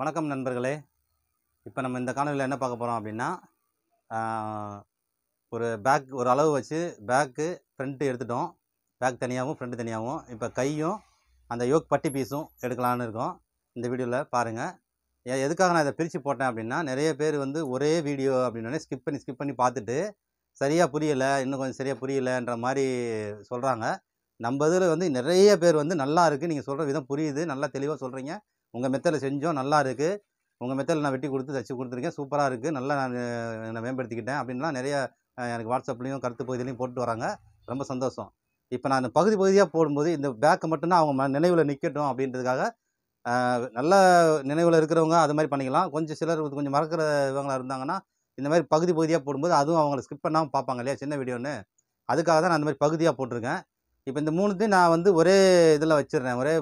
வணக்கம் நண்பர்களே இப்போ நம்ம இந்த காணொலியில் என்ன பார்க்க போகிறோம் அப்படின்னா ஒரு பேக் ஒரு அளவு வச்சு பேக்கு ஃப்ரண்ட்டு எடுத்துட்டோம் பேக் தனியாகவும் ஃப்ரண்ட் தனியாகவும் இப்போ கையும் அந்த யோக் பட்டி பீஸும் எடுக்கலான்னு இருக்கோம் இந்த வீடியோவில் பாருங்கள் எ- எதுக்காக நான் இதை பிரித்து போட்டேன் அப்படின்னா நிறைய பேர் வந்து ஒரே வீடியோ அப்படின்னே ஸ்கிப் பண்ணி ஸ்கிப் பண்ணி பார்த்துட்டு சரியாக புரியலை இன்னும் கொஞ்சம் சரியாக புரியலைன்ற மாதிரி சொல்கிறாங்க நம்ம இதில் வந்து நிறைய பேர் வந்து நல்லா இருக்குது நீங்கள் சொல்கிற விதம் புரியுது நல்லா தெளிவாக சொல்கிறீங்க உங்கள் மெத்தடில் செஞ்சோம் நல்லா இருக்குது உங்கள் மெத்தடில் நான் வெட்டி கொடுத்து தச்சு கொடுத்துருக்கேன் சூப்பராக இருக்குது நல்லா நான் அஹ், நான் மேம்படுத்திக்கிட்டேன் அப்படின்லாம் நிறைய அஹ், எனக்கு வாட்ஸ்அப்லேயும் கருத்து பகுதியிலையும் போட்டு வராங்க ரொம்ப சந்தோஷம் இப்போ நான் பகுதி பகுதியாக போடும்போது இந்த பேக்கை மட்டும்தான் அவங்க ம- நினைவில் நிற்கட்டும் அப்படின்றதுக்காக அஹ், நல்ல நினைவில் இருக்கிறவங்க அது மாதிரி பண்ணிக்கலாம் கொஞ்சம் சிலர் வந்து கொஞ்சம் மறக்கிற இவங்களா இருந்தாங்கன்னா இந்த மாதிரி பகுதி பகுதியாக போடும்போது அதுவும் அவங்கள ஸ்கிப் பண்ணாமல் பார்ப்பாங்க இல்லையா சின்ன வீடியோன்னு அதுக்காக தான் நான் அந்த மாதிரி பகுதியாக போட்டிருக்கேன் இப்போ இந்த மூணுத்தையும் நான் வந்து ஒரே இதில் வச்சிடுறேன் ஒரே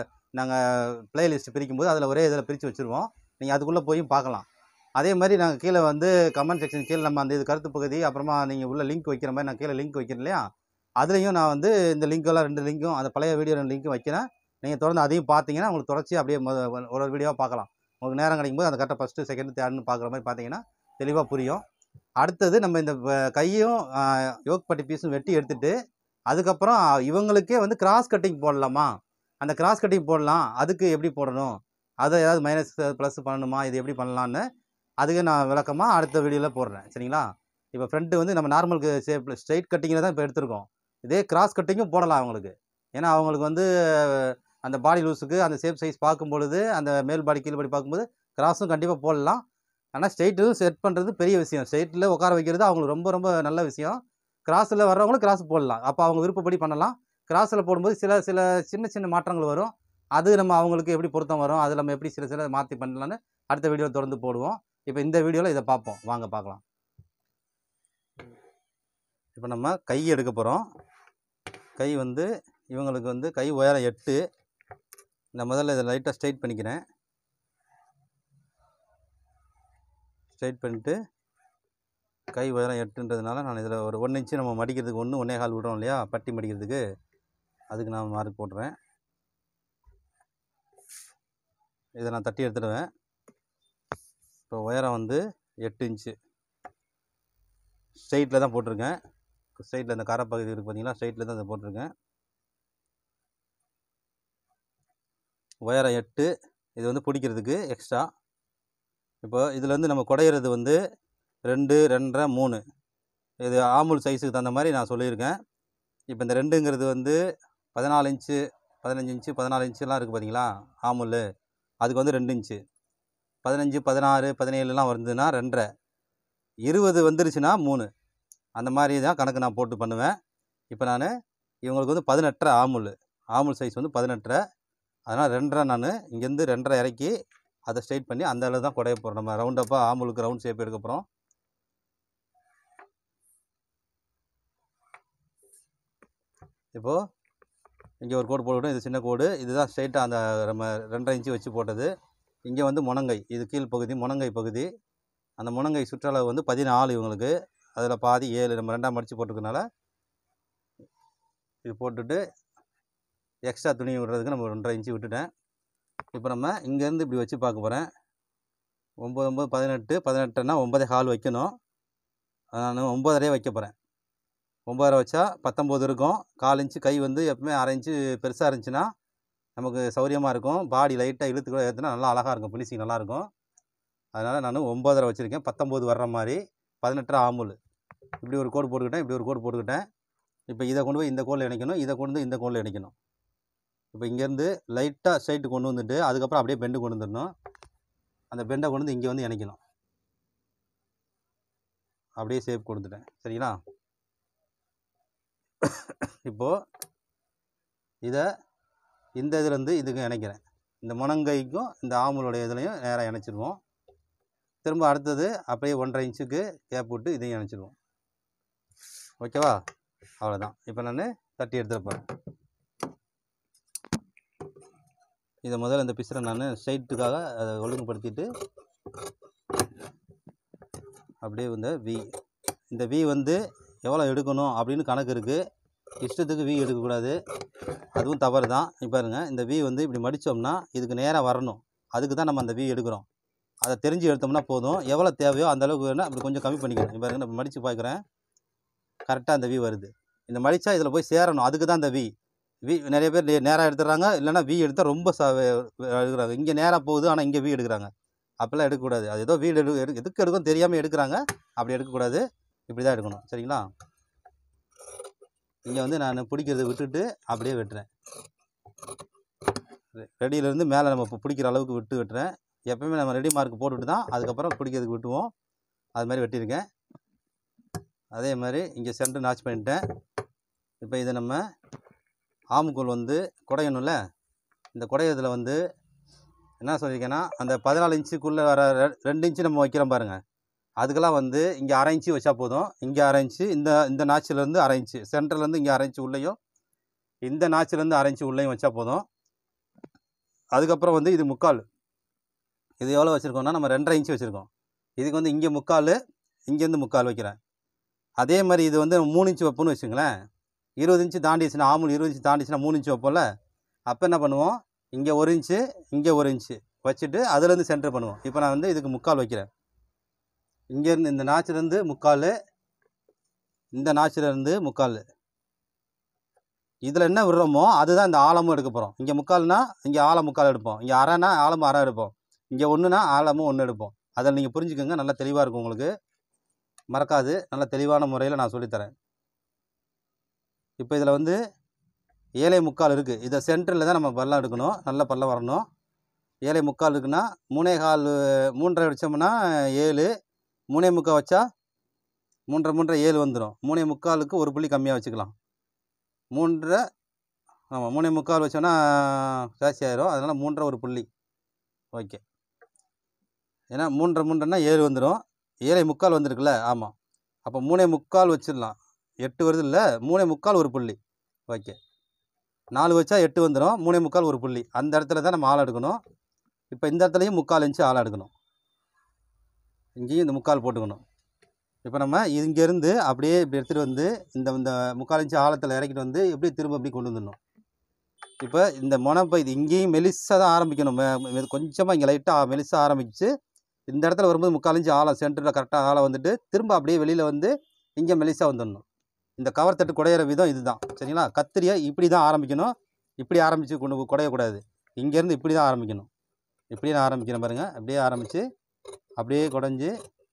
நாங்கள் பிளேலிஸ்ட் பிரிக்கும்போது அதில் ஒரே இதில் பிரித்து வச்சுருவோம் நீங்கள் அதுக்குள்ளே போய் பார்க்கலாம் அதே மாதிரி நாங்கள் கீழே வந்து கமெண்ட் செக்ஷன் கீழே நம்ம அந்த இது கருத்து பகுதி அப்புறமா நீங்கள் உள்ள லிங்க் வைக்கிற மாதிரி நான் கீழே லிங்க் வைக்கிறேன் இல்லையா அதுலேயும் நான் வந்து இந்த லிங்க்கெல்லாம் ரெண்டு லிங்க்கும் அந்த பழைய வீடியோ ரெண்டு லிங்க்கும் வைக்கிறேன் நீங்கள் தொடர்ந்து அதையும் பார்த்தீங்கன்னா உங்களுக்கு தொடர்ச்சி அப்படியே மொத- ஒரு ஒரு வீடியோவாக பார்க்கலாம் உங்களுக்கு நேரம் கிடைக்கும்போது அந்த கரெக்டாக ஃபஸ்ட்டு செகண்ட் தேர்ட்னு பார்க்குற மாதிரி பார்த்தீங்கன்னா தெளிவாக புரியும் அடுத்தது நம்ம இந்த வ- கையும் யோக் பட்டி பீஸும் வெட்டி எடுத்துட்டு அதுக்கப்புறம் இவங்களுக்கே வந்து கிராஸ் கட்டிங் போடலாமா அந்த கிராஸ் கட்டிங் போடலாம் அதுக்கு எப்படி போடணும் அதை ஏதாவது மைனஸ் ப்ளஸ் பண்ணணுமா இது எப்படி பண்ணலான்னு அதுக்கு நான் விளக்கமாக அடுத்த வீடியோவில் போடுறேன் சரிங்களா இப்போ ஃப்ரண்ட்டு வந்து நம்ம நார்மலுக்கு ஷேப் ஸ்ட்ரைட் கட்டிங்கில் தான் இப்போ எடுத்திருக்கோம் இதே கிராஸ் கட்டிங்கும் போடலாம் அவங்களுக்கு ஏன்னா அவங்களுக்கு வந்து அந்த பாடி லூஸுக்கு அந்த ஷேப் சைஸ் பார்க்கும் பொழுது அந்த மேல் பாடி கீழ் பாடி பார்க்கும்போது கிராஸும் கண்டிப்பாக போடலாம் ஆனால் ஸ்ட்ரைட்டும் செட் பண்ணுறது பெரிய விஷயம் ஸ்ட்ரைட்டில் உட்கார வைக்கிறது அவங்களுக்கு ரொம்ப ரொம்ப நல்ல விஷயம் கிராஸில் வர்றவங்களும் கிராஸ் போடலாம் அப்போ அவங்க விருப்பப்படி பண்ணலாம் கிராஸில் போடும்போது சில சில சின்ன சின்ன மாற்றங்கள் வரும் அது நம்ம அவங்களுக்கு எப்படி பொருத்தம் வரும் அது நம்ம எப்படி சில சில மாற்றி பண்ணலான்னு அடுத்த வீடியோ தொடர்ந்து போடுவோம் இப்போ இந்த வீடியோவில் இதை பார்ப்போம் வாங்க பார்க்கலாம் இப்போ நம்ம கை எடுக்க போகிறோம் கை வந்து இவங்களுக்கு வந்து கை உயரம் எட்டு நான் முதல்ல இதை லைட்டாக ஸ்ட்ரைட் பண்ணிக்கிறேன் ஸ்ட்ரைட் பண்ணிட்டு கை உயரம் எட்டுன்றதுனால நான் இதில் ஒரு ஒன்று இன்ச்சு நம்ம மடிக்கிறதுக்கு ஒன்று ஒன்றே கால் விடுறோம் இல்லையா பட்டி மடிக்கிறதுக்கு அதுக்கு நான் மார்க் போடுறேன் இதை நான் தட்டி எடுத்துடுவேன் இப்போ உயரம் வந்து எட்டு இன்ச்சு ஸ்ட்ரைட்டில் தான் போட்டிருக்கேன் ஸ்ட்ரைட்டில் இந்த கரை பகுதி இருக்குது பார்த்தீங்களா ஸ்ட்ரைட்டில் தான் இதை போட்டிருக்கேன் உயரம் எட்டு இது வந்து பிடிக்கிறதுக்கு எக்ஸ்ட்ரா இப்போ இதில் வந்து நம்ம குடையிறது வந்து ரெண்டு ரெண்டரை மூணு இது ஆம்பூல் சைஸுக்கு தகுந்த மாதிரி நான் சொல்லியிருக்கேன் இப்போ இந்த ரெண்டுங்கிறது வந்து பதினாலு இன்ச்சு பதினஞ்சு இன்ச்சு பதினாலு இன்ச்சுலாம் இருக்குது பார்த்தீங்களா ஆமுல் அதுக்கு வந்து ரெண்டு இன்ச்சு பதினஞ்சு பதினாறு பதினேழுலாம் வருதுன்னா ரெண்டரை இருபது வந்துருச்சுன்னா மூணு அந்த மாதிரி தான் கணக்கு நான் போட்டு பண்ணுவேன் இப்போ நான் இவங்களுக்கு வந்து பதினெட்டரை ஆமுல் ஆமுல் சைஸ் வந்து பதினெட்டரை அதனால் ரெண்டரை நான் இங்கேருந்து ரெண்டரை இறக்கி அதை ஸ்ட்ரைட் பண்ணி அந்த அளவு தான் குடைய போகிறோம் நம்ம ரவுண்டப்பாக ஆமுலுக்கு ரவுண்ட் ஷேப் எடுக்க போகிறோம் இப்போது இங்கே ஒரு கோடு போட்டுவிட்டோம் இது சின்ன கோடு இதுதான் ஸ்ட்ரைட்டாக அந்த நம்ம ரெண்டரை இன்ச்சு வச்சு போட்டது இங்கே வந்து முனங்கை இது கீழ் பகுதி முனங்கை பகுதி அந்த முனங்கை சுற்றளவு வந்து பதினாலு இவங்களுக்கு அதில் பாதி ஏழு நம்ம ரெண்டாம் மடித்து போட்டிருக்கனால இது போட்டுட்டு எக்ஸ்ட்ரா துணி விடுறதுக்கு நம்ம ரெண்டரை இன்ச்சு விட்டுட்டேன் இப்போ நம்ம இங்கேருந்து இப்படி வச்சு பார்க்க போகிறேன் ஒம்பது ஒம்பது பதினெட்டு பதினெட்டுனா ஒம்பதே கால் வைக்கணும் நான் ஒம்பதரையே வைக்க போகிறேன் ஒம்பதரை வச்சா பத்தொம்போது இருக்கும் கால் இன்ச்சு கை வந்து எப்பவுமே அரை இன்ச்சு பெருசாக இருந்துச்சுன்னா நமக்கு சௌரியமாக இருக்கும் பாடி லைட்டாக இழுத்து கூட ஏற்றுனா நல்லா அழகாக இருக்கும் ஃபினிஷிங் நல்லாயிருக்கும் அதனால் நான் ஒம்பதரை வச்சுருக்கேன் பத்தொம்போது வர்ற மாதிரி பதினெட்டரை ஆம்புல் இப்படி ஒரு கோடு போட்டுக்கிட்டேன் இப்படி ஒரு கோடு போட்டுக்கிட்டேன் இப்போ இதை கொண்டு போய் இந்த கோலில் இணைக்கணும் இதை கொண்டு வந்து இந்த கோலில் இணைக்கணும் இப்போ இங்கேருந்து லைட்டாக ஸ்ட்ரைட்டு கொண்டு வந்துட்டு அதுக்கப்புறம் அப்படியே பெண்டு கொண்டு வந்துடணும் அந்த பெண்டை கொண்டு வந்து இங்கே வந்து இணைக்கணும் அப்படியே ஷேப் கொடுத்துட்டேன் சரிங்களா இப்போது இதை இந்த இதுலேருந்து இதுக்கு இணைக்கிறேன் இந்த முனங்கைக்கும் இந்த ஆம்பளுடைய இதுலையும் நேராக இணைச்சிருவோம் திரும்ப அடுத்தது அப்படியே ஒன்றரை இன்ச்சுக்கு கேப் விட்டு இதையும் இணைச்சிருவோம் ஓகேவா அவ்வளோதான் இப்போ நான் தட்டி எடுத்துகிட்டு போகிறேன் இதை முதல்ல இந்த பிசரை நான் ஸ்ட்ரைட்டுக்காக அதை ஒழுங்குபடுத்திட்டு அப்படியே இந்த வி இந்த வி வந்து எவ்வளோ எடுக்கணும் அப்படின்னு கணக்கு இருக்குது இஷ்டத்துக்கு வி எடுக்கக்கூடாது அதுவும் தவறு தான் இப்போ பாருங்க இந்த வி வந்து இப்படி மடித்தோம்னா இதுக்கு நேராக வரணும் அதுக்கு தான் நம்ம அந்த வி எடுக்கிறோம் அதை தெரிஞ்சு எடுத்தோம்னா போதும் எவ்வளோ தேவையோ அந்த அளவுக்கு வேணால் அப்படி கொஞ்சம் கம்மி பண்ணிக்கணும் இப்போ பாருங்க நான் மடித்து பார்க்குறேன் கரெக்டாக அந்த வி வருது இந்த மடித்தா இதில் போய் சேரணும் அதுக்கு தான் அந்த வி வி நிறைய பேர் நேராக எடுத்துடுறாங்க இல்லைன்னா வி எடுத்தால் ரொம்ப ச எடுக்கிறாங்க இங்கே நேராக போகுது ஆனால் இங்கே வி எடுக்கிறாங்க அப்போல்லாம் எடுக்கக்கூடாது அது ஏதோ வீடு எடு எடு எதுக்கு எடுக்கும் தெரியாமல் எடுக்கிறாங்க அப்படி எடுக்கக்கூடாது இப்படி தான் எடுக்கணும் சரிங்களா இங்கே வந்து நான் பிடிக்கிறத விட்டுட்டு அப்படியே வெட்டுறேன் ரெடியிலேருந்து மேலே நம்ம இப்போ பிடிக்கிற அளவுக்கு விட்டு வெட்டுறேன் எப்பவுமே நம்ம ரெடி மார்க் போட்டுவிட்டு தான் அதுக்கப்புறம் பிடிக்கிறதுக்கு விட்டுவோம் அது மாதிரி வெட்டியிருக்கேன் அதே மாதிரி இங்கே சென்டர் நாச் பண்ணிட்டேன் இப்போ இதை நம்ம ஆமுக்கோல் வந்து குடையணும்ல இந்த குடையத்தில் வந்து என்ன சொல்லியிருக்கேன்னா அந்த பதினாலு இன்ச்சுக்குள்ளே வர ரெ- ரெண்டு இன்ச்சு நம்ம வைக்கிறோம் பாருங்கள் அதுக்கெல்லாம் வந்து இங்கே அரை இன்ச்சு வச்சா போதும் இங்கே அரை இன்ச்சு இந்த இந்த நாச்சிலேருந்து அரை இன்ச்சு சென்டர்லேருந்து இங்கே அரை இன்ச்சு உள்ளேயும் இந்த நாச்சிலேருந்து அரை இன்ச்சு உள்ளேயும் வச்சா போதும் அதுக்கப்புறம் வந்து இது முக்கால் இது எவ்வளோ வச்சுருக்கோம்னா நம்ம ரெண்டரை இன்ச்சு வச்சுருக்கோம் இதுக்கு வந்து இங்கே முக்கால் இங்கேருந்து முக்கால் வைக்கிறேன் அதே மாதிரி இது வந்து மூணு இன்ச்சு வைப்போம்னு வச்சுங்களேன் இருபது இன்ச்சு தாண்டிச்சுன்னா ஆமுல் இருபது இன்ச்சு தாண்டிச்சுன்னா மூணு இன்ச்சு வைப்போம்ல அப்போ என்ன பண்ணுவோம் இங்கே ஒரு இன்ச்சு இங்கே ஒரு இன்ச்சு வச்சுட்டு அதுலேருந்து சென்டர் பண்ணுவோம் இப்போ நான் வந்து இதுக்கு முக்கால் வைக்கிறேன் இங்கேருந்து இந்த நாச்சிலேருந்து முக்கால் இந்த நாச்சிலேருந்து முக்கால் இதில் என்ன விடுறோமோ அதுதான் இந்த ஆழமும் எடுக்க போகிறோம் இங்கே முக்கால்னா இங்கே ஆழம் முக்கால் எடுப்போம் இங்கே அரைனா ஆழமும் அரை எடுப்போம் இங்கே ஒன்றுனா ஆழமும் ஒன்று எடுப்போம் அதில் நீங்கள் புரிஞ்சுக்கோங்க நல்லா தெளிவாக இருக்கும் உங்களுக்கு மறக்காது நல்ல தெளிவான முறையில் நான் சொல்லித்தரேன் இப்போ இதில் வந்து ஏழை முக்கால் இருக்குது இதை சென்டரில் தான் நம்ம பள்ளம் எடுக்கணும் நல்ல பள்ளம் வரணும் ஏழை முக்கால் இருக்குன்னா மூணே கால் மூன்றரை வச்சோம்னா ஏழு மூணே முக்கால் வச்சா மூன்றரை மூன்றரை ஏழு வந்துடும் மூணே முக்காலுக்கு ஒரு புள்ளி கம்மியாக வச்சுக்கலாம் மூன்றரை ஆமாம் மூணே முக்கால் வச்சோன்னா ஜாஸ்தி ஆயிரும் அதனால் மூன்றரை ஒரு புள்ளி ஓகே ஏன்னா மூன்றரை மூன்றரைன்னா ஏழு வந்துடும் ஏழை முக்கால் வந்திருக்குல்ல ஆமாம் அப்போ மூணே முக்கால் வச்சிடலாம் எட்டு வருது இல்லை மூணே முக்கால் ஒரு புள்ளி ஓகே நாலு வச்சா எட்டு வந்துடும் மூணே முக்கால் ஒரு புள்ளி அந்த இடத்துல தான் நம்ம ஆள் எடுக்கணும் இப்போ இந்த இடத்துலையும் முக்கால் இன்ச்சு ஆள் எடுக்கணும் இங்கேயும் இந்த முக்கால் போட்டுக்கணும் இப்போ நம்ம இங்கேருந்து அப்படியே இப்படி எடுத்துகிட்டு வந்து இந்த இந்த முக்கால் இன்ச்சு ஆழத்தில் இறக்கிட்டு வந்து எப்படி திரும்ப அப்படி கொண்டு வந்துடணும் இப்போ இந்த முனைப்பை இது இங்கேயும் மெலிசாக தான் ஆரம்பிக்கணும் கொஞ்சமாக இங்கே லைட்டாக மெலிசாக ஆரம்பிச்சு இந்த இடத்துல வரும்போது முக்கால் இன்ச்சு ஆழம் சென்டரில் கரெக்டாக ஆழம் வந்துட்டு திரும்ப அப்படியே வெளியில் வந்து இங்கே மெலிசாக வந்துடணும் இந்த கவர் தட்டு குடையிற விதம் இதுதான் சரிங்களா கத்திரியை இப்படி தான் ஆரம்பிக்கணும் இப்படி ஆரம்பித்து கொண்டு போய் குடையக்கூடாது இங்கேருந்து இப்படி தான் ஆரம்பிக்கணும் இப்படி நான் ஆரம்பிக்கிறேன் பாருங்கள் அப்படியே ஆரம்பித்து அப்படியே குடஞ்சி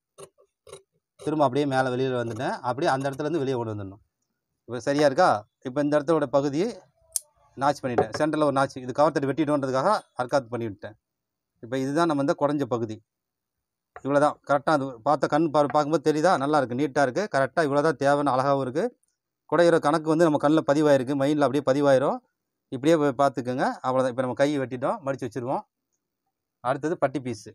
திரும்ப அப்படியே மேலே வெளியில் வந்துட்டேன் அப்படியே அந்த இடத்துலேருந்து வெளியே கொண்டு வந்துடணும் இப்போ சரியாக இருக்கா இப்போ இந்த இடத்தோட பகுதி நாச் பண்ணிட்டேன் சென்டரில் ஒரு நாச்சு இது கவர் தட்டு வெட்டிட்டோன்றதுக்காக அர்க்காத் பண்ணி விட்டேன் இப்போ இதுதான் நம்ம இந்த குடஞ்ச பகுதி இவ்வளோ தான் கரெக்டாக அது பார்த்த கண் பா பார்க்கும்போது தெரியுதா நல்லா இருக்குது நீட்டாக இருக்குது கரெக்டாக இவ்வளோ தான் தேவைன்னு அழகாகவும் இருக்குது குடையிற கணக்கு வந்து நம்ம கண்ணில் பதிவாயிருக்கு மைண்டில் அப்படியே பதிவாயிரும் இப்படியே போய் பார்த்துக்கோங்க அவ்வளோதான் இப்போ நம்ம கையை வெட்டிட்டோம் மடித்து வச்சுருவோம் அடுத்தது பட்டி பீஸு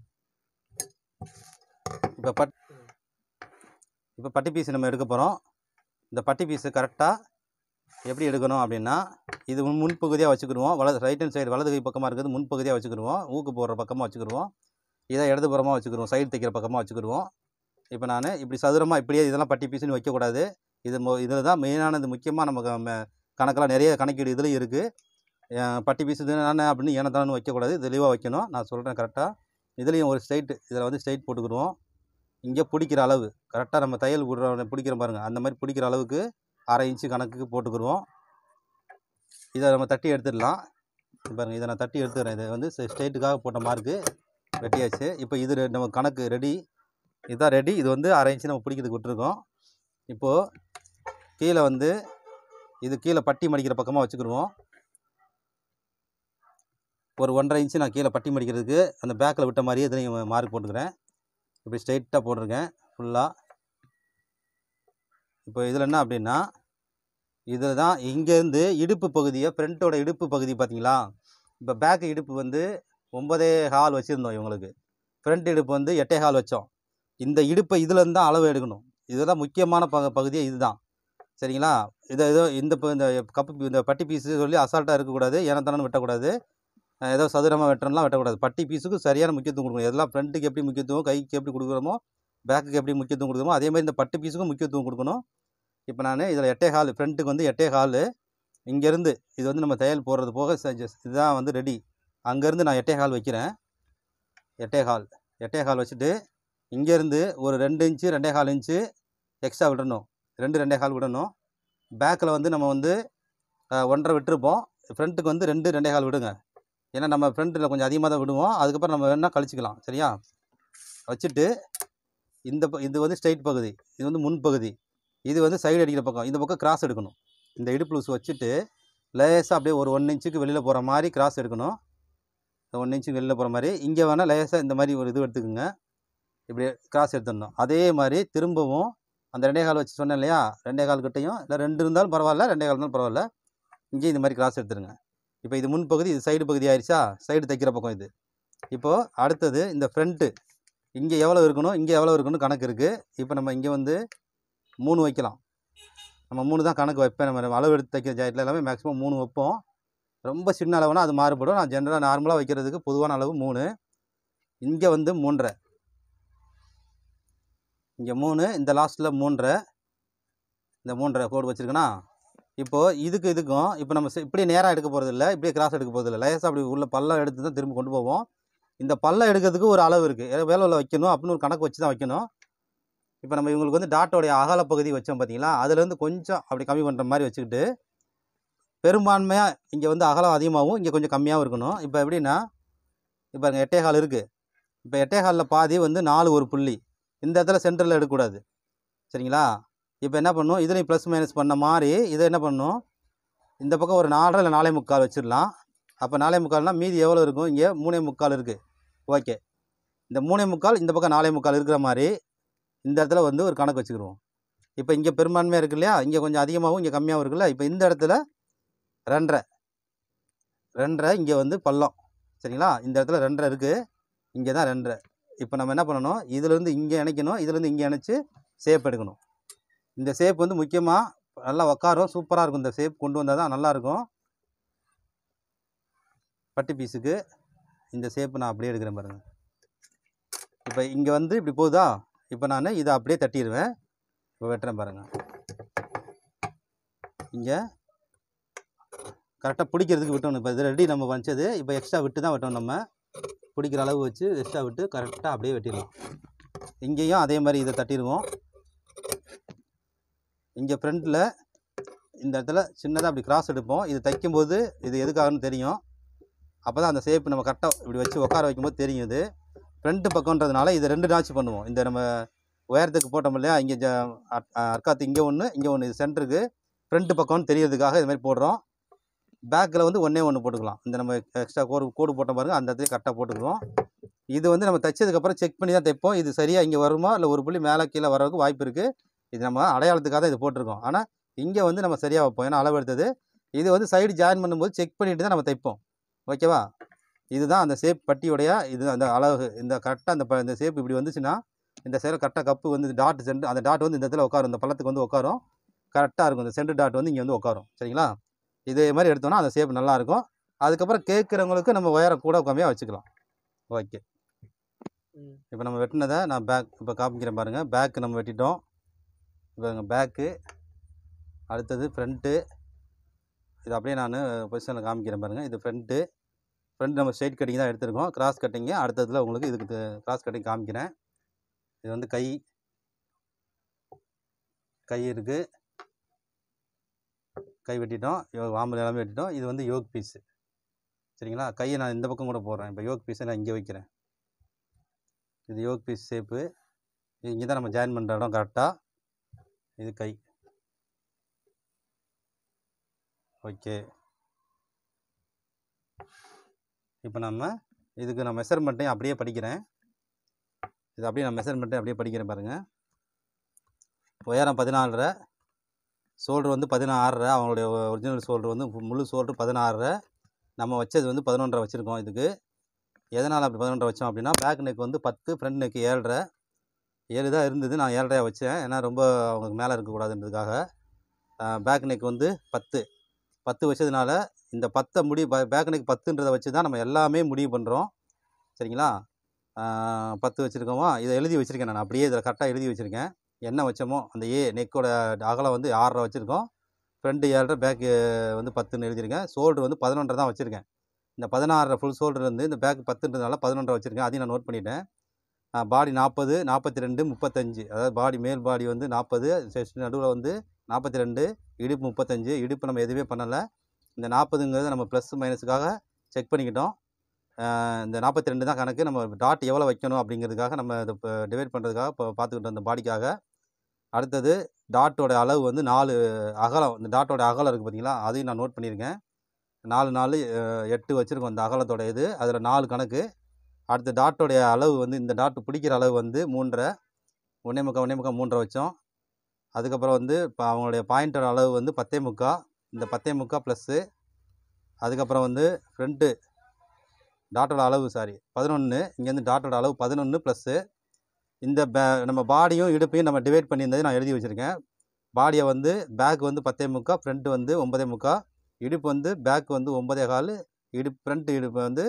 இப்போ பட் இப்போ பட்டி பீஸ் நம்ம எடுக்க போகிறோம் இந்த பட்டி பீஸு கரெக்டாக எப்படி எடுக்கணும் அப்படின்னா இது முன் முன்பகுதியாக வச்சுக்கிடுவோம் வலது ரைட் ஹேண்ட் சைடு வலது கை பக்கமாக இருக்கிறது முன்பகுதியாக வச்சுக்கிடுவோம் ஊக்கு போடுற பக்கமாக வச்சுக்கிடுவோம் இதை இடதுபுறமாக வச்சுக்கிடுவோம் சைடு தைக்கிற பக்கமாக வச்சுக்கிடுவோம் இப்போ நான் இப்படி சதுரமாக இப்படியே இதெல்லாம் பட்டி பீஸுன்னு வைக்கக்கூடாது இது இதில் தான் மெயினானது முக்கியமாக நமக்கு ம- கணக்கெல்லாம் நிறைய கணக்கீடு இதுலேயும் இருக்குது பட்டி பீஸ் இது நான் அப்படின்னு ஏனத்தானு வைக்கக்கூடாது தெளிவாக வைக்கணும் நான் சொல்கிறேன் கரெக்டாக இதுலேயும் ஒரு ஸ்ட்ரைட்டு இதில் வந்து ஸ்ட்ரைட் போட்டுக்கிடுவோம் இங்கே பிடிக்கிற அளவு கரெக்டாக நம்ம தையல் விடுற பிடிக்கிற பாருங்கள் அந்த மாதிரி பிடிக்கிற அளவுக்கு அரை இன்ச்சு கணக்குக்கு போட்டுக்கிடுவோம் இதை நம்ம தட்டி எடுத்துடலாம் பாருங்கள் இதை நான் தட்டி எடுத்துக்கிறேன் இது வந்து ஸ்ட்ரைட்டுக்காக போட்ட மார்க்கு வெட்டியாச்சு இப்போ இது ரெ- நம்ம கணக்கு ரெடி இதுதான் ரெடி இது வந்து அரை இன்ச்சு நம்ம பிடிக்கிறதுக்கு விட்டுருக்கோம் இப்போது கீழே வந்து இது கீழே பட்டி மடிக்கிற பக்கமாக வச்சுக்கிடுவோம் ஒரு ஒன்றரை இன்ச்சு நான் கீழே பட்டி மடிக்கிறதுக்கு அந்த பேக்கில் விட்ட மாதிரியே இதுலையும் மார்க் போட்டுக்கிறேன் இப்படி ஸ்ட்ரைட்டாக போட்டிருக்கேன் ஃபுல்லாக இப்போ இதில் என்ன அப்படின்னா இதில் தான் இங்கேருந்து இடுப்பு பகுதியை ஃப்ரண்ட்டோட இடுப்பு பகுதி பார்த்தீங்களா இப்போ பேக் இடுப்பு வந்து ஒன்பதே ஹால் வச்சுருந்தோம் இவங்களுக்கு ஃப்ரண்ட் இடுப்பு வந்து எட்டே ஹால் வச்சோம் இந்த இடுப்பை இதுலேருந்து தான் அளவு எடுக்கணும் இதுதான் முக்கியமான பக பகுதியே இதுதான் சரிங்களா இதை ஏதோ இந்த ப- இந்த கப்பு இந்த பட்டி பீஸு சொல்லி அசால்ட்டாக இருக்கக்கூடாது ஏனத்தானு வெட்டக்கூடாது அஹ் ஏதோ சதுரமாக வெட்டணும்லாம் வெட்டக்கூடாது பட்டி பீஸுக்கு சரியான முக்கியத்துவம் கொடுக்கணும் எல்லாம் ஃப்ரண்ட்டுக்கு எப்படி முக்கியத்துவம் கைக்கு எப்படி கொடுக்குறோமோ பேக்குக்கு எப்படி முக்கியத்துவம் கொடுக்குறோமோ அதே மாதிரி இந்த பட்டு பீஸுக்கும் முக்கியத்துவம் கொடுக்கணும் இப்போ நான் இதில் எட்டே ஹால் ஃப்ரண்ட்டுக்கு வந்து எட்டே ஹால் இங்கேருந்து இது வந்து நம்ம தையல் போடுறது போக செ- ஜஸ் இதுதான் வந்து ரெடி அங்கேருந்து நான் எட்டே கால் வைக்கிறேன் எட்டே கால் எட்டே கால் வச்சுட்டு இங்கேருந்து ஒரு ரெண்டு இன்ச்சு ரெண்டே கால் இன்ச்சு எக்ஸ்ட்ரா விடணும் ரெண்டு ரெண்டே கால் விடணும் பேக்கில் வந்து நம்ம வந்து அஹ், ஒன்றரை விட்டுருப்போம் ஃப்ரண்ட்டுக்கு வந்து ரெண்டு ரெண்டே கால் விடுங்க ஏன்னா நம்ம ஃப்ரண்ட்டில் கொஞ்சம் அதிகமாக தான் விடுவோம் அதுக்கப்புறம் நம்ம வேணால் கழிச்சிக்கலாம் சரியா வச்சுட்டு இந்த ப- இது வந்து ஸ்ட்ரைட் பகுதி இது வந்து முன் பகுதி இது வந்து சைடு அடிக்கிற பக்கம் இந்த பக்கம் கிராஸ் எடுக்கணும் இந்த இடுப்பு லூஸ் வச்சுட்டு லேசாக அப்படியே ஒரு ஒன் இன்ச்சுக்கு வெளியில் போகிற மாதிரி கிராஸ் எடுக்கணும் ஒன் இன்ச்சுக்கு வெளியில் போகிற மாதிரி இங்கே வேணால் லேசாக இந்த மாதிரி ஒரு இது எடுத்துக்கோங்க இப்படி கிராஸ் எடுத்துடணும் அதே மாதிரி திரும்பவும் அந்த ரெண்டே கால் வச்சு சொன்னேன் இல்லையா ரெண்டே கால் கிட்டையும் இல்லை ரெண்டு இருந்தாலும் பரவாயில்ல ரெண்டே கால் இருந்தாலும் பரவாயில்ல இங்கேயும் இந்த மாதிரி கிராஸ் எடுத்துருங்க இப்போ இது முன் பகுதி இது சைடு பகுதி ஆயிடுச்சா சைடு தைக்கிற பக்கம் இது இப்போது அடுத்தது இந்த ஃப்ரண்ட்டு இங்கே எவ்வளோ இருக்கணும் இங்கே எவ்வளோ இருக்கணும் கணக்கு இருக்குது இப்போ நம்ம இங்கே வந்து மூணு வைக்கலாம் நம்ம மூணு தான் கணக்கு வைப்பேன் நம்ம அளவு எடுத்து தைக்கிற ஜாக்கெட்டில் எல்லாமே மேக்ஸிமம் மூணு வைப்போம் ரொம்ப சின்ன அளவுனா அது மாறுபடும் நான் ஜென்ரலாக நார்மலாக வைக்கிறதுக்கு பொதுவான அளவு மூணு இங்கே வந்து மூன்றரை இங்கே மூணு இந்த லாஸ்ட்டில் மூன்றரை இந்த மூன்றரை கோடு வச்சுருக்கேனா இப்போது இதுக்கு இதுக்கும் இப்போ நம்ம சி- இப்படியே நேராக எடுக்க போகிறது இல்லை இப்படியே கிராஸ் எடுக்க போகிறது இல்லை லேசாக அப்படி உள்ள பள்ளம் எடுத்து தான் திரும்ப கொண்டு போவோம் இந்த பள்ளம் எடுக்கிறதுக்கு ஒரு அளவு இருக்குது வேலையில் வைக்கணும் அப்படின்னு ஒரு கணக்கு வச்சு தான் வைக்கணும் இப்போ நம்ம இவங்களுக்கு வந்து டாட்டோடைய அகல பகுதி வச்சோம் பார்த்தீங்களா அதுலேருந்து கொஞ்சம் அப்படி கம்மி பண்ணுற மாதிரி வச்சுக்கிட்டு பெரும்பான்மையாக இங்கே வந்து அகலம் அதிகமாகவும் இங்கே கொஞ்சம் கம்மியாகவும் இருக்கணும் இப்போ எப்படின்னா இப்போ அங்கே எட்டே கால் இருக்குது இப்போ எட்டே காலில் பாதி வந்து நாலு ஒரு புள்ளி இந்த இடத்துல சென்டரில் எடுக்கக்கூடாது சரிங்களா இப்போ என்ன பண்ணணும் இதுலேயும் ப்ளஸ் மைனஸ் பண்ண மாதிரி இதை என்ன பண்ணணும் இந்த பக்கம் ஒரு நாலரை இல்லை நாலே முக்கால் வச்சிடலாம் அப்போ நாலே முக்கால்னா மீதி எவ்வளோ இருக்கும் இங்கே மூணே முக்கால் இருக்குது ஓகே இந்த மூணே முக்கால் இந்த பக்கம் நாலே முக்கால் இருக்கிற மாதிரி இந்த இடத்துல வந்து ஒரு கணக்கு வச்சுக்கிடுவோம் இப்போ இங்கே பெரும்பான்மையாக இருக்கு இல்லையா இங்கே கொஞ்சம் அதிகமாகவும் இங்கே கம்மியாகவும் இருக்குல்ல இப்போ இந்த இடத்துல ரெண்டரை ரெண்டரை இங்கே வந்து பள்ளம் சரிங்களா இந்த இடத்துல ரெண்டரை இருக்குது இங்கே தான் ரெண்டரை இப்போ நம்ம என்ன பண்ணணும் இதுலேருந்து இங்கே இணைக்கணும் இதுலேருந்து இங்கே இணைச்சி ஷேப் எடுக்கணும் இந்த ஷேப் வந்து முக்கியமாக நல்லா உக்காரும் சூப்பராக இருக்கும் இந்த ஷேப் கொண்டு வந்தால் தான் நல்லாயிருக்கும் பட்டி பீஸுக்கு இந்த ஷேப்பு நான் அப்படியே எடுக்கிறேன் பாருங்கள் இப்போ இங்கே வந்து இப்படி போகுதா இப்போ நான் இதை அப்படியே தட்டிடுவேன் இப்போ வெட்டுறேன் பாருங்கள் இங்கே கரெக்டாக பிடிக்கிறதுக்கு விட்டணும் இப்போ இது ரெடி நம்ம வச்சது இப்போ எக்ஸ்ட்ரா விட்டு தான் வெட்டணும் நம்ம பிடிக்கிற அளவு வச்சு எக்ஸ்ட்ரா விட்டு கரெக்டாக அப்படியே வெட்டிடலாம் இங்கேயும் அதே மாதிரி இதை தட்டிடுவோம் இங்கே ஃப்ரண்ட்டில் இந்த இடத்துல சின்னதாக அப்படி கிராஸ் எடுப்போம் இது தைக்கும்போது இது எதுக்காகன்னு தெரியும் அப்போ தான் அந்த ஷேப் நம்ம கரெக்டாக இப்படி வச்சு உட்கார வைக்கும்போது தெரியும் இது ஃப்ரண்ட்டு பக்கம்ன்றதுனால இதை ரெண்டு நாச்சு பண்ணுவோம் இந்த நம்ம உயரத்துக்கு போட்டோம் இல்லையா இங்கே ஜ அட்- அர்க்காத்து இங்கே ஒன்று இங்கே ஒன்று இது சென்டருக்கு ஃப்ரண்ட்டு பக்கம்னு தெரியறதுக்காக இது மாதிரி போடுறோம் பேக்கில் வந்து ஒன்றே ஒன்று போட்டுக்கலாம் இந்த நம்ம எக்ஸ்ட்ரா கோடு கோடு போட்ட பாருங்க அந்த இடத்துல கரெக்டாக போட்டுக்குவோம் இது வந்து நம்ம தைச்சதுக்கப்புறம் செக் பண்ணி தான் தைப்போம் இது சரியாக இங்கே வருமா இல்லை ஒரு புள்ளி மேலே கீழே வரதுக்கு வாய்ப்பு இருக்குது இது நம்ம அடையாளத்துக்காக தான் இது போட்டிருக்கோம் ஆனால் இங்கே வந்து நம்ம சரியாக வைப்போம் ஏன்னா அளவு எடுத்தது இது வந்து சைடு ஜாயின் பண்ணும்போது செக் பண்ணிட்டு தான் நம்ம தைப்போம் ஓகேவா இதுதான் அந்த ஷேப் பட்டியோடைய இது அந்த அளவு இந்த கரெக்டாக அந்த ப- இந்த ஷேப் இப்படி வந்துச்சுன்னா இந்த சைடில் கரெக்டாக கப்பு வந்து டாட் சென்டர் அந்த டாட் வந்து இந்த இடத்துல உட்காரும் இந்த பள்ளத்துக்கு வந்து உட்காரும் கரெக்டாக இருக்கும் இந்த சென்டர் டாட் வந்து இங்கே வந்து உட்காரும் சரிங்களா இதே மாதிரி எடுத்தோம்னா அந்த ஷேப் நல்லாயிருக்கும் அதுக்கப்புறம் கேட்குறவங்களுக்கு நம்ம உயரம் கூட கம்மியாக வச்சுக்கலாம் ஓகே ம். இப்போ நம்ம வெட்டினதை நான் பேக் இப்போ காமிக்கிறேன் பாருங்கள் பேக்கு நம்ம வெட்டிட்டோம் இப்போ பேக்கு அடுத்தது ஃப்ரண்ட்டு இது அப்படியே நான் பொசிஷனில் காமிக்கிறேன் பாருங்கள் இது ஃப்ரண்ட்டு ஃப்ரண்ட் நம்ம ஸ்ட்ரைட் கட்டிங் தான் எடுத்திருக்கோம் கிராஸ் கட்டிங்கு அடுத்ததுல உங்களுக்கு இதுக்கு கிராஸ் கட்டிங் காமிக்கிறேன் இது வந்து கை கை இருக்குது கை வெட்டிட்டோம் யோ- வாம்பல் எல்லாமே வெட்டிட்டோம் இது வந்து யோக் பீஸு சரிங்களா கையை நான் இந்த பக்கம் கூட போடுறேன் இப்போ யோக் பீஸை நான் இங்கே வைக்கிறேன் இது யோக் பீஸ் ஷேப்பு இது இங்கே தான் நம்ம ஜாயின் பண்ணுற இடம் கரெக்டாக இது கை ஓகே இப்போ நம்ம இதுக்கு நான் மெஷர்மெண்ட்டையும் அப்படியே படிக்கிறேன் இது அப்படியே நான் மெஷர்மெண்ட்டையும் அப்படியே படிக்கிறேன் பாருங்கள் உயரம் பதினாலரை ஷோல்டர் வந்து பதினாறரை அவங்களுடைய ஒரிஜினல் ஷோல்டர் வந்து மு- முழு ஷோல்டர் பதினாறரை நம்ம வச்சது வந்து பதினொன்றரை வச்சுருக்கோம் இதுக்கு எதனால் அப்படி பதினொன்றரை வச்சோம் அப்படின்னா பேக் நெக் வந்து பத்து ஃப்ரண்ட் நெக் ஏழரை ஏழு தான் இருந்தது நான் ஏழரையா வச்சேன் ஏன்னா ரொம்ப அவங்களுக்கு மேலே இருக்கக்கூடாதுன்றதுக்காக பேக் நெக் வந்து பத்து பத்து வச்சதுனால இந்த பத்தை முடி பேக் நெக் பத்துன்றதை வச்சு தான் நம்ம எல்லாமே முடிவு பண்ணுறோம் சரிங்களா ஆஹ் பத்து வச்சுருக்கோமா இதை எழுதி வச்சுருக்கேன் நான் அப்படியே இதில் கரெக்டாக எழுதி வச்சுருக்கேன் என்ன வச்சோமோ அந்த ஏ நெக்கோட அகலம் வந்து ஆறரை வச்சுருக்கோம் ஃப்ரண்ட் ஏழரை பேக்கு வந்து பத்துன்னு எழுதியிருக்கேன் ஷோல்டர் வந்து பதினொன்றரை தான் வச்சுருக்கேன் இந்த பதினாறரை ஃபுல் ஷோல்டர் இருந்து இந்த பேக் பத்துன்றதுனால பதினொன்றரை வச்சுருக்கேன் அதையும் நான் நோட் பண்ணிட்டேன் பாடி நாற்பது நாற்பத்தி ரெண்டு முப்பத்தஞ்சு அதாவது பாடி மேல் பாடி வந்து நாற்பது செஸ்ட் நடுவில் வந்து நாற்பத்தி ரெண்டு இடுப்பு முப்பத்தஞ்சு இடுப்பு நம்ம எதுவுமே பண்ணலை இந்த நாற்பதுங்கிறது நம்ம ப்ளஸ் மைனஸுக்காக செக் பண்ணிக்கிட்டோம் ஆஹ் இந்த நாற்பத்தி ரெண்டு தான் கணக்கு நம்ம டாட் எவ்வளோ வைக்கணும் அப்படிங்கிறதுக்காக நம்ம இதை இப்போ டிவைட் பண்ணுறதுக்காக இப்போ பார்த்துக்கிட்டு அந்த பாடிக்காக அடுத்தது டாட்டோட அளவு வந்து நாலு அகலம் இந்த டாட்டோட அகலம் இருக்குது பார்த்தீங்களா அதையும் நான் நோட் பண்ணியிருக்கேன் நாலு நாலு அஹ், எட்டு வச்சுருக்கோம் அந்த அகலத்தோட இது அதில் நாலு கணக்கு அடுத்து டாட்டோடைய அளவு வந்து இந்த டாட் பிடிக்கிற அளவு வந்து மூன்றரை ஒன்றே முக்கா ஒன்றே முக்கா மூன்றரை வச்சோம் அதுக்கப்புறம் வந்து இப்போ அவங்களுடைய பாயிண்டோட அளவு வந்து பத்தே முக்கா இந்த பத்தே முக்கா ப்ளஸ்ஸு அதுக்கப்புறம் வந்து ஃப்ரண்ட்டு டாட்டோட அளவு சாரி பதினொன்று இங்கேருந்து டாட்டோட அளவு பதினொன்று ப்ளஸ்ஸு இந்த பே நம்ம பாடியும் இடுப்பையும் நம்ம டிவைட் பண்ணியிருந்தது நான் எழுதி வச்சுருக்கேன் பாடியை வந்து பேக் வந்து பத்தே முக்கா ஃப்ரண்ட்டு வந்து ஒன்பதே முக்கா இடுப்பு வந்து பேக் வந்து ஒன்பதே கால் இடுப்பு ஃப்ரண்ட் இடுப்பு வந்து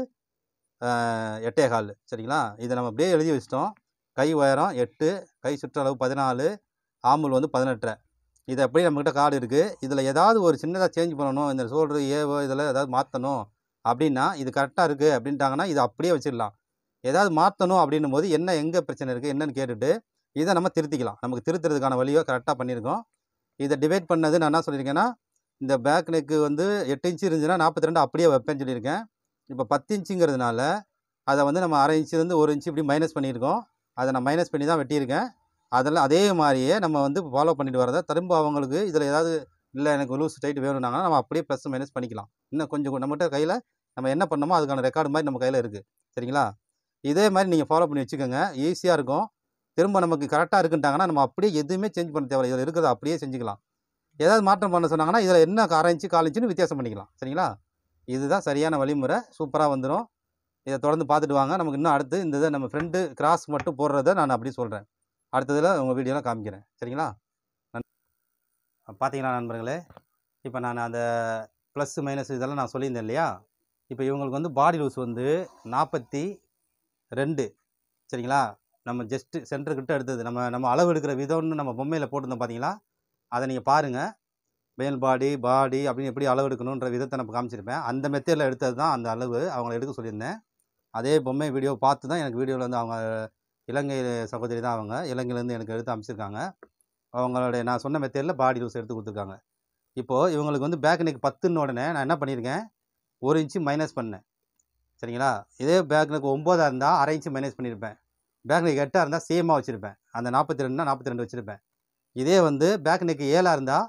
ஆஹ், எட்டே கால் சரிங்களா இதை நம்ம அப்படியே எழுதி வச்சிட்டோம் கை உயரம் எட்டு கை சுற்றளவு பதினாலு ஆம்பல் வந்து பதினெட்டரை இது அப்படியே நம்மக்கிட்ட கார்டு இருக்குது இதில் ஏதாவது ஒரு சின்னதாக சேஞ்ச் பண்ணணும் இந்த ஷோல்டர் ஏவோ இதில் ஏதாவது மாற்றணும் அப்படின்னா இது கரெக்டாக இருக்குது அப்படின்ட்டாங்கன்னா இது அப்படியே வச்சிடலாம் ஏதாவது மாற்றணும் அப்படின்னும் போது என்ன எங்கே பிரச்சனை இருக்குது என்னன்னு கேட்டுட்டு இதை நம்ம திருத்திக்கலாம் நமக்கு திருத்துறதுக்கான வழியோ கரெக்டாக பண்ணியிருக்கோம் இதை டிவைட் பண்ணது நான் என்ன சொல்லியிருக்கேன்னா இந்த பேக் நெக்கு வந்து எட்டு இன்ச்சு இருந்துச்சுன்னா நாற்பத்தி ரெண்டு அப்படியே வைப்பேன்னு சொல்லியிருக்கேன் இப்போ பத்து இன்ச்சுங்கிறதுனால அதை வந்து நம்ம அரை இன்ச்சுலேருந்து ஒரு இன்ச்சு இப்படி மைனஸ் பண்ணியிருக்கோம் அதை நான் மைனஸ் பண்ணி தான் வெட்டியிருக்கேன் அதெல்லாம் அதே மாதிரியே நம்ம வந்து ஃபாலோ பண்ணிட்டு வரதை திரும்ப அவங்களுக்கு இதில் ஏதாவது இல்லை எனக்கு லூஸ் டைட் வேணும்னாங்கன்னா நம்ம அப்படியே ப்ளஸ் மைனஸ் பண்ணிக்கலாம் இன்னும் கொஞ்சம் நம்மகிட்ட கையில் நம்ம என்ன பண்ணோமோ அதுக்கான ரெக்கார்டு மாதிரி நம்ம கையில் இருக்குது சரிங்களா இதே மாதிரி நீங்கள் ஃபாலோ பண்ணி வச்சுக்கோங்க ஈஸியாக இருக்கும் திரும்ப நமக்கு கரெக்டாக இருக்குன்ட்டாங்கன்னா நம்ம அப்படியே எதுவுமே சேஞ்ச் பண்ண தேவையில்லை இதில் இருக்கிறத அப்படியே செஞ்சுக்கலாம் ஏதாவது மாற்றம் பண்ண சொன்னாங்கன்னா இதில் என்ன அரை இன்ச்சு கால் இன்ச்சுன்னு வித்தியாசம் பண்ணிக்கலாம் சரிங்களா இதுதான் சரியான வழிமுறை சூப்பராக வந்துடும் இதை தொடர்ந்து பார்த்துட்டு வாங்க நமக்கு இன்னும் அடுத்து இந்த இதை நம்ம ஃப்ரெண்டு கிராஸ் மட்டும் போடுறத நான் அப்படி சொல்கிறேன் அடுத்ததில் உங்கள் வீடியோலாம் காமிக்கிறேன் சரிங்களா பார்த்தீங்களா நண்பர்களே இப்போ நான் அந்த ப்ளஸ் மைனஸ் இதெல்லாம் நான் சொல்லியிருந்தேன் இல்லையா இப்போ இவங்களுக்கு வந்து பாடி லூஸ் வந்து நாற்பத்தி ரெண்டு சரிங்களா நம்ம ஜஸ்ட்டு சென்டர்கிட்ட எடுத்தது நம்ம நம்ம அளவு எடுக்கிற விதம்னு நம்ம பொம்மையில் போட்டிருந்தோம் பார்த்தீங்களா அதை நீங்கள் பாருங்கள் மேல் பாடி பாடி அப்படின்னு எப்படி அளவு எடுக்கணுன்ற விதத்தை நம்ம காமிச்சிருப்பேன் அந்த மெத்தேடில் எடுத்தது தான் அந்த அளவு அவங்கள எடுக்க சொல்லியிருந்தேன் அதே பொம்மை வீடியோ பார்த்து தான் எனக்கு வீடியோவில் வந்து அவங்க இலங்கை சகோதரி தான் அவங்க இலங்கையிலேருந்து எனக்கு எடுத்து அமைச்சிருக்காங்க அவங்களுடைய நான் சொன்ன மெத்தேடில் பாடி லூஸ் எடுத்து கொடுத்துருக்காங்க இப்போது இவங்களுக்கு வந்து பேக் நெக் பத்துன்னு உடனே நான் என்ன பண்ணியிருக்கேன் ஒரு இன்ச்சு மைனஸ் பண்ணேன் சரிங்களா இதே பேக் நெக் ஒம்போதாக இருந்தால் அரை இன்ச்சு மைனஸ் பண்ணியிருப்பேன் பேக் நெக் எட்டாக இருந்தால் சேமாக வச்சுருப்பேன் அந்த நாற்பத்தி ரெண்டுனா நாற்பத்தி ரெண்டு வச்சுருப்பேன் இதே வந்து பேக் நெக் ஏழாக இருந்தால்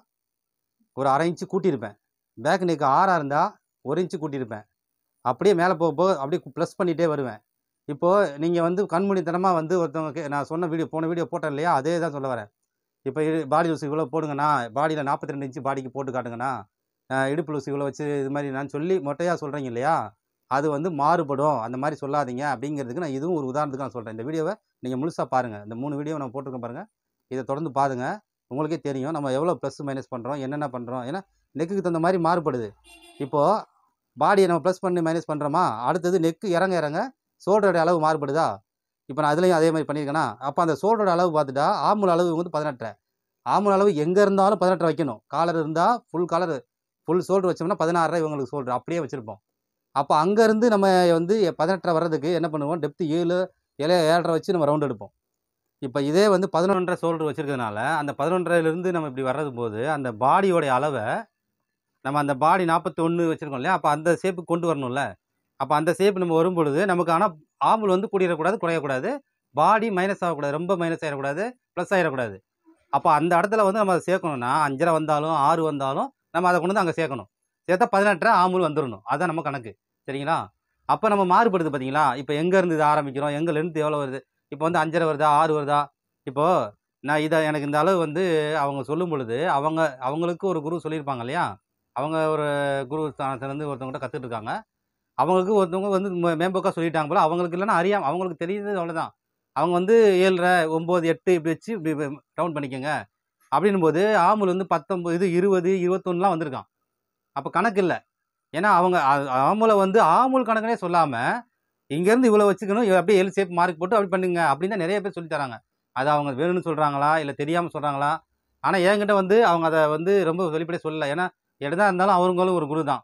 ஒரு அரை இன்ச்சு கூட்டியிருப்பேன் பேக் நெக் ஆறாக இருந்தால் ஒரு இன்ச்சு கூட்டியிருப்பேன் அப்படியே மேலே போக போக அப்படியே ப்ளஸ் பண்ணிகிட்டே வருவேன் இப்போது நீங்கள் வந்து கண்மூடித்தனமாக வந்து ஒருத்தவங்க கே- நான் சொன்ன வீடியோ போன வீடியோ போட்டேன் இல்லையா அதே தான் சொல்ல வரேன் இப்போ பாடி லூஸ் இவ்வளோ போடுங்கண்ணா பாடியில் நாற்பத்தி ரெண்டு இன்ச்சு பாடிக்கு போட்டு காட்டுங்கண்ணா அஹ் இடுப்பு லூஸ் இவ்வளோ வச்சு இது மாதிரி நான் சொல்லி மொட்டையாக சொல்கிறீங்க இல்லையா அது வந்து மாறுபடும் அந்த மாதிரி சொல்லாதீங்க அப்படிங்கிறதுக்கு நான் இதுவும் ஒரு உதாரணத்துக்கு நான் சொல்கிறேன் இந்த வீடியோவை நீங்கள் முழுசாக பாருங்கள் இந்த மூணு வீடியோ நான் போட்டிருக்கேன் பாருங்கள் இதை தொடர்ந்து பாருங்க உங்களுக்கே தெரியும் நம்ம எவ்வளோ ப்ளஸ் மைனஸ் பண்ணுறோம் என்னென்ன பண்ணுறோம் ஏன்னா நெக்குக்கு தகுந்த மாதிரி மாறுபடுது இப்போது பாடியை நம்ம ப்ளஸ் பண்ணி மைனஸ் பண்ணுறோமா அடுத்தது நெக்கு இறங்க இறங்க ஷோல்டரோட அளவு மாறுபடுதா இப்போ நான் அதுலேயும் அதே மாதிரி பண்ணியிருக்கேனா அப்போ அந்த ஷோல்டரோட அளவு பார்த்துட்டா ஆம்பூல் அளவு வந்து பதினெட்டரை ஆம்பூல் அளவு எங்கே இருந்தாலும் பதினெட்டரை வைக்கணும் காலர் இருந்தால் ஃபுல் காலர் ஃபுல் ஷோல்டர் வச்சோம்னா பதினாறரை இவங்களுக்கு ஷோல்டர் அப்படியே வச்சுருப்போம் அப்போ அங்கேருந்து நம்ம வந்து பதினெட்டரை வர்றதுக்கு என்ன பண்ணுவோம் டெப்த்து ஏழு ஏழு ஏழரை வச்சு நம்ம ரவுண்ட் எடுப்போம் இப்போ இதே வந்து பதினொன்றரை ஷோல்டர் வச்சுருக்கிறதுனால அந்த பதினொன்றரைலேருந்து நம்ம இப்படி வர்றது போது அந்த பாடியோடைய அளவை நம்ம அந்த பாடி நாற்பத்தி ஒன்று வச்சுருக்கோம் இல்லையா அப்போ அந்த ஷேப்புக்கு கொண்டு வரணும்ல அப்போ அந்த ஷேப் நம்ம வரும் பொழுது நமக்கு ஆனால் ஆம்பல் வந்து கூடிடக்கூடாது குறையக்கூடாது பாடி மைனஸ் ஆகக்கூடாது ரொம்ப மைனஸ் ஆகிடக்கூடாது ப்ளஸ் ஆகிடக்கூடாது அப்போ அந்த இடத்துல வந்து நம்ம அதை சேர்க்கணும்னா அஞ்சரை வந்தாலும் ஆறு வந்தாலும் நம்ம அதை கொண்டு வந்து அங்கே சேர்க்கணும் சேர்த்தா பதினெட்டரை ஆம்பல் வந்துடணும் அதான் நம்ம கணக்கு சரிங்களா அப்போ நம்ம மாறுபடுது பார்த்தீங்களா இப்போ எங்கேருந்து இது ஆரம்பிக்கிறோம் எங்கே லென்த் எவ்வளோ வருது இப்போ வந்து அஞ்சரை வருதா ஆறு வருதா இப்போது நான் இதை எனக்கு இந்த அளவு வந்து அவங்க சொல்லும் பொழுது அவங்க அவங்களுக்கு ஒரு குரு சொல்லியிருப்பாங்க இல்லையா அவங்க ஒரு குரு ஸ்தானத்துலேருந்து ஒருத்தவங்க கூட கற்றுட்டு இருக்காங்க அவங்களுக்கு ஒருத்தவங்க வந்து மே- மேம்போக்கா சொல்லிட்டாங்க போல அவங்களுக்கு இல்லைன்னா அறியாம அவங்களுக்கு தெரியுது அவ்வளோதான் அவங்க வந்து ஏழரை ஒம்பது எட்டு இப்படி வச்சு இப்படி டவுன் பண்ணிக்கோங்க அப்படின்னும் போது ஆமுல் வந்து பத்தொம்பது இது இருபது இருபத்தொன்னுலாம் வந்திருக்கான் அப்போ கணக்கு இல்லை ஏன்னா அவங்க ஆ- ஆமுலை வந்து ஆமுல் கணக்குனே சொல்லாமல் இங்கேருந்து இவ்வளோ வச்சுக்கணும் இவ அப்படியே எல் ஷேப் மார்க் போட்டு அப்படி பண்ணுங்க அப்படின்னு தான் நிறைய பேர் சொல்லி தராங்க அது அவங்க வேணும்னு சொல்கிறாங்களா இல்லை தெரியாமல் சொல்கிறாங்களா ஆனால் என்கிட்ட வந்து அவங்க அதை வந்து ரொம்ப வெளிப்படையாக சொல்லலை ஏன்னா எதாக இருந்தாலும் அவங்களும் ஒரு குரு தான்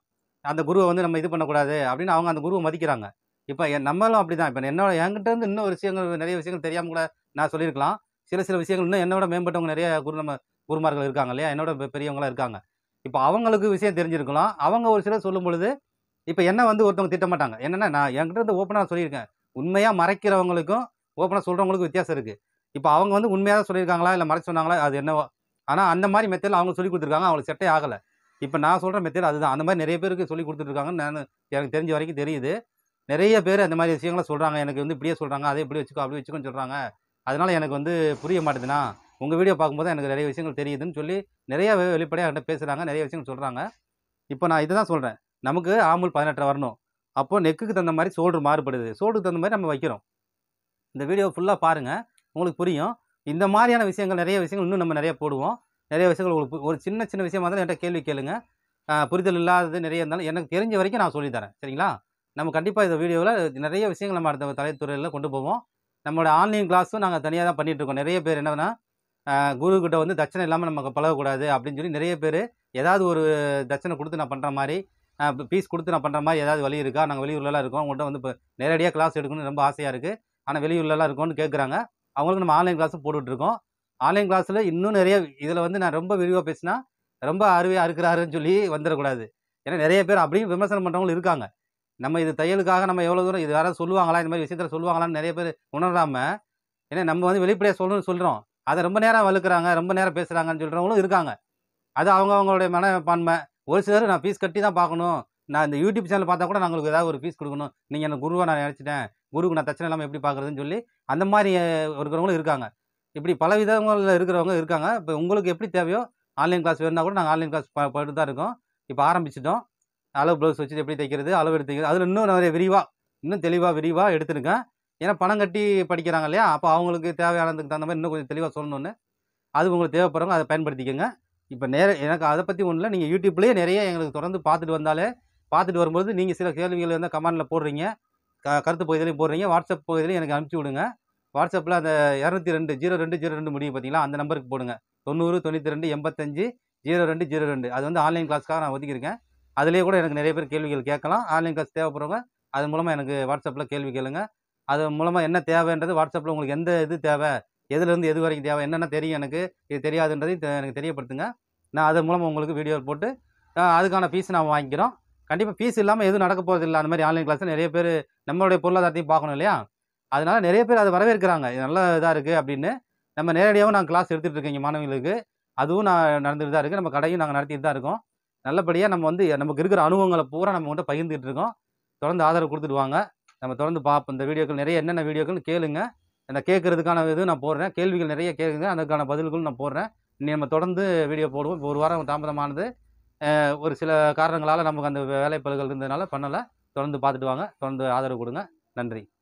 அந்த குருவை வந்து நம்ம இது பண்ணக்கூடாது அப்படின்னு அவங்க அந்த குருவை மதிக்கிறாங்க இப்போ நம்மளும் அப்படி தான் இப்போ என்னோட என்கிட்ட இருந்து இன்னும் விஷயங்கள் நிறைய விஷயங்கள் தெரியாமல் கூட நான் சொல்லியிருக்கலாம் சில சில விஷயங்கள் இன்னும் என்னோட மேம்பட்டவங்க நிறைய குரு நம்ம குருமார்கள் இருக்காங்க இல்லையா என்னோட பெ- பெரியவங்களாம் இருக்காங்க இப்போ அவங்களுக்கு விஷயம் தெரிஞ்சிருக்கலாம் அவங்க ஒரு சிலர் சொல்லும் பொழுது இப்போ என்ன வந்து ஒருத்தவங்க திட்ட மாட்டாங்க என்னன்னா நான் என்கிட்ட இருந்து ஓப்பனாக சொல்லியிருக்கேன் உண்மையாக மறைக்கிறவங்களுக்கும் ஓப்பனாக சொல்கிறவங்களுக்கும் வித்தியாசம் இருக்குது இப்போ அவங்க வந்து உண்மையாக தான் சொல்லியிருக்காங்களா இல்லை மறைச்சு சொன்னாங்களா அது என்னவோ ஆனால் அந்த மாதிரி மெத்தடில் அவங்க சொல்லி கொடுத்துருக்காங்க அவங்களுக்கு செட்டே ஆகலை இப்போ நான் சொல்கிற மெத்தட் அதுதான் அந்த மாதிரி நிறைய பேருக்கு சொல்லி கொடுத்துட்ருக்காங்கன்னு நான் எனக்கு தெரிஞ்ச வரைக்கும் தெரியுது நிறைய பேர் அந்த மாதிரி விஷயங்களை சொல்கிறாங்க எனக்கு வந்து இப்படியே சொல்கிறாங்க அதே இப்படி வச்சுக்கோ அப்படி வச்சுக்கோன்னு சொல்கிறாங்க அதனால எனக்கு வந்து புரிய மாட்டேதுண்ணா உங்கள் வீடியோ பார்க்கும்போது எனக்கு நிறைய விஷயங்கள் தெரியுதுன்னு சொல்லி நிறைய வெ- வெளிப்படையாக என்கிட்ட பேசுகிறாங்க நிறைய விஷயங்கள் சொல்கிறாங்க இப்போ நான் இதை தான் சொல்கிறேன் நமக்கு ஆம்பூல் பதினெட்டரை வரணும் அப்போ நெக்குக்கு தகுந்த மாதிரி சோல்டர் மாறுபடுது சோல்டருக்கு தகுந்த மாதிரி நம்ம வைக்கிறோம் இந்த வீடியோ ஃபுல்லாக பாருங்கள் உங்களுக்கு புரியும் இந்த மாதிரியான விஷயங்கள் நிறைய விஷயங்கள் இன்னும் நம்ம நிறைய போடுவோம் நிறைய விஷயங்கள் உங்களுக்கு பு- ஒரு சின்ன சின்ன விஷயமா இருந்தாலும் என்கிட்ட கேள்வி கேளுங்க ஆஹ் புரிதல் இல்லாதது நிறைய இருந்தாலும் எனக்கு தெரிஞ்ச வரைக்கும் நான் சொல்லித் தரேன் சரிங்களா நம்ம கண்டிப்பாக இந்த வீடியோவில் நிறைய விஷயங்கள் நம்ம அடுத்த தலைத்துறையில் கொண்டு போவோம் நம்மளோட ஆன்லைன் கிளாஸும் நாங்கள் தனியாக தான் பண்ணிட்டு இருக்கோம் நிறைய பேர் என்னன்னா ஆஹ் குரு கிட்ட வந்து தட்சணை இல்லாமல் நமக்கு பழகக்கூடாது அப்படின்னு சொல்லி நிறைய பேர் ஏதாவது ஒரு தட்சணை கொடுத்து நான் பண்ணுற மாதிரி ஃபீஸ் கொடுத்து நான் பண்ணுற மாதிரி ஏதாவது வழி இருக்கா நாங்கள் வெளியூர்லலாம் இருக்கோம் உங்கள்கிட்ட வந்து இப்போ நேரடியாக கிளாஸ் எடுக்கணும்னு ரொம்ப ஆசையாக இருக்குது ஆனால் வெளியூர்லலாம் இருக்கோம்னு கேட்குறாங்க அவங்களுக்கு நம்ம ஆன்லைன் கிளாஸும் போட்டுட்ருக்கோம் ஆன்லைன் கிளாஸில் இன்னும் நிறைய இதில் வந்து நான் ரொம்ப விரிவாக பேசினா ரொம்ப அருமையாக இருக்கிறாருன்னு சொல்லி வந்துடக்கூடாது ஏன்னா நிறைய பேர் அப்படியும் விமர்சனம் பண்ணுறவங்களும் இருக்காங்க நம்ம இது தையலுக்காக நம்ம எவ்வளோ தூரம் இது யாராவது சொல்லுவாங்களா இந்த மாதிரி விஷயத்தில் சொல்லுவாங்களான்னு நிறைய பேர் உணராம ஏன்னா நம்ம வந்து வெளிப்படையாக சொல்லணும்னு சொல்கிறோம் அதை ரொம்ப நேரம் வலுக்குறாங்க ரொம்ப நேரம் பேசுகிறாங்கன்னு சொல்கிறவங்களும் இருக்காங்க அது அவங்க அவங்களுடைய மனப்பான்மை ஒரு சிலர் நான் ஃபீஸ் கட்டி தான் பார்க்கணும் நான் இந்த யூடியூப் சேனல் பார்த்தா கூட நான் உங்களுக்கு ஏதாவது ஒரு ஃபீஸ் கொடுக்கணும் நீங்கள் எனக்கு குருவை நான் நினச்சிட்டேன் குருக்கு நான் தச்சனை இல்லாமல் எப்படி பார்க்குறதுன்னு சொல்லி அந்த மாதிரி அஹ், இருக்கிறவங்களும் இருக்காங்க இப்படி பல விதங்களில் இருக்கிறவங்க இருக்காங்க இப்போ உங்களுக்கு எப்படி தேவையோ ஆன்லைன் கிளாஸ் வேணும்னா கூட நாங்கள் ஆன்லைன் கிளாஸ் ப போயிட்டு தான் இருக்கோம் இப்போ ஆரம்பிச்சிட்டோம் அளவு ப்ளவுஸ் வச்சு எப்படி தைக்கிறது அளவு எடுத்து தைக்கிறது அதில் இன்னும் நிறைய விரிவாக இன்னும் தெளிவாக விரிவாக எடுத்திருக்கேன் ஏன்னா பணம் கட்டி படிக்கிறாங்க இல்லையா அப்போ அவங்களுக்கு தேவையானதுக்கு தகுந்த மாதிரி இன்னும் கொஞ்சம் தெளிவாக சொல்லணும்னு அது உங்களுக்கு தேவைப்படுறவங்க அதை பயன்படுத்திக்கோங்க இப்போ நேர எனக்கு அதை பற்றி ஒன்றும் இல்லை நீங்கள் யூடியூப்லேயே நிறைய எங்களுக்கு தொடர்ந்து பார்த்துட்டு வந்தாலே பார்த்துட்டு வரும்போது நீங்கள் சில கேள்விகள் வந்து கமெண்டில் போடுறீங்க க கருத்து பகுதியிலையும் போடுறீங்க வாட்ஸ்அப் பகுதியிலையும் எனக்கு அனுப்பிச்சி விடுங்க வாட்ஸ்அப்பில் அந்த இரநூத்தி ரெண்டு ஜீரோ ரெண்டு ஜீரோ ரெண்டு முடியும் பார்த்தீங்களா அந்த நம்பருக்கு போடுங்க தொண்ணூறு தொண்ணூற்றி ரெண்டு எண்பத்தஞ்சு ஜீரோ ரெண்டு ஜீரோ ரெண்டு அது வந்து ஆன்லைன் கிளாஸ்க்காக நான் ஒதுக்கியிருக்கேன் அதிலேயே கூட எனக்கு நிறைய பேர் கேள்விகள் கேட்கலாம் ஆன்லைன் கிளாஸ் தேவைப்படுறவங்க அது மூலமாக எனக்கு வாட்ஸ்அப்பில் கேள்வி கேளுங்க அது மூலமாக என்ன தேவைன்றது வாட்ஸ்அப்பில் உங்களுக்கு எந்த இது தேவை எதுலேருந்து எது வரைக்கும் தேவை என்னென்ன தெரியும் எனக்கு இது தெரியாதுன்றதையும் தெ- எனக்கு தெரியப்படுத்துங்க நான் அது மூலமாக உங்களுக்கு வீடியோ போட்டு அஹ், அதுக்கான ஃபீஸ் நான் வாங்கிக்கிறோம் கண்டிப்பாக ஃபீஸ் இல்லாமல் எதுவும் நடக்க போகிறது இல்லை அந்த மாதிரி ஆன்லைன் கிளாஸ் நிறைய பேர் நம்மளுடைய பொருளாதாரத்தையும் பார்க்கணும் இல்லையா அதனால நிறைய பேர் அதை வரவேற்கிறாங்க இது நல்ல இதாக இருக்குது அப்படின்னு நம்ம நேரடியாகவும் நான் கிளாஸ் எடுத்துகிட்டு இருக்கேன் இங்க மாணவிகளுக்கு அதுவும் நான் நடந்துட்டு தான் இருக்குது நம்ம கடையும் நாங்கள் நடத்திட்டு தான் இருக்கோம் நல்லபடியாக நம்ம வந்து நமக்கு இருக்கிற அனுபவங்களை பூரா நம்ம வந்து பகிர்ந்துட்டு இருக்கோம் தொடர்ந்து ஆதரவு கொடுத்துட்டு வாங்க நம்ம தொடர்ந்து பார்ப்போம் இந்த வீடியோக்கள் நிறைய என்னென்ன வீடியோக்கள் கேளுங்க அந்த கேட்கறதுக்கான இது நான் போடுறேன் கேள்விகள் நிறைய கேட்குங்க அதுக்கான பதில்களும் நான் போடுறேன் இனி நம்ம தொடர்ந்து வீடியோ போடுவோம் இப்போ ஒரு வாரம் தாமதமானது அஹ், ஒரு சில காரணங்களால் நமக்கு அந்த வேலைப்பளுகள் இருந்ததுனால பண்ணலை தொடர்ந்து பார்த்துட்டு வாங்க தொடர்ந்து ஆதரவு கொடுங்க நன்றி